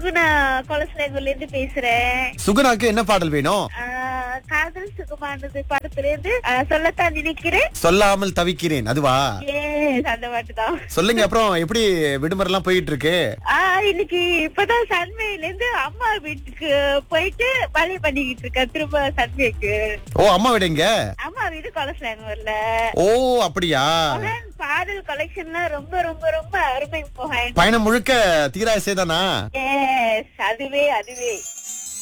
சுகுணா கொலஸ்லேங்கூர்ல இருந்து பேசுறேன் சுகுணாக்கு என்ன பாடல் வேணும் ஆஹ் காதல் சுகமானது படத்துல இருந்து ஆஹ் சொல்லத்தான் நினைக்கிறேன் சொல்லாமல் தவிக்கிறேன் அதுவா Yes, அந்த பாட்டு தான் சொல்லுங்க அப்புறம் எப்படி விடுமுறை எல்லாம் போயிட்டு இருக்கு ஆஹ் இன்னைக்கு இப்பதான் சன்மையில இருந்து அம்மா வீட்டுக்கு போயிட்டு வழி பண்ணிக்கிட்டு இருக்கேன் திரும்ப சன்மைக்கு ஓ அம்மா விடுங்க அம்மா வீடு கொலஸ்லேங்கூர்ல ஓ அப்படியா பாடல் கலெக்ஷன்லாம் ரொம்ப ரொம்ப ரொம்ப அருமை போகேன் பயணம் முழுக்க தீராசே தானா எஸ் அதுவே அதுவே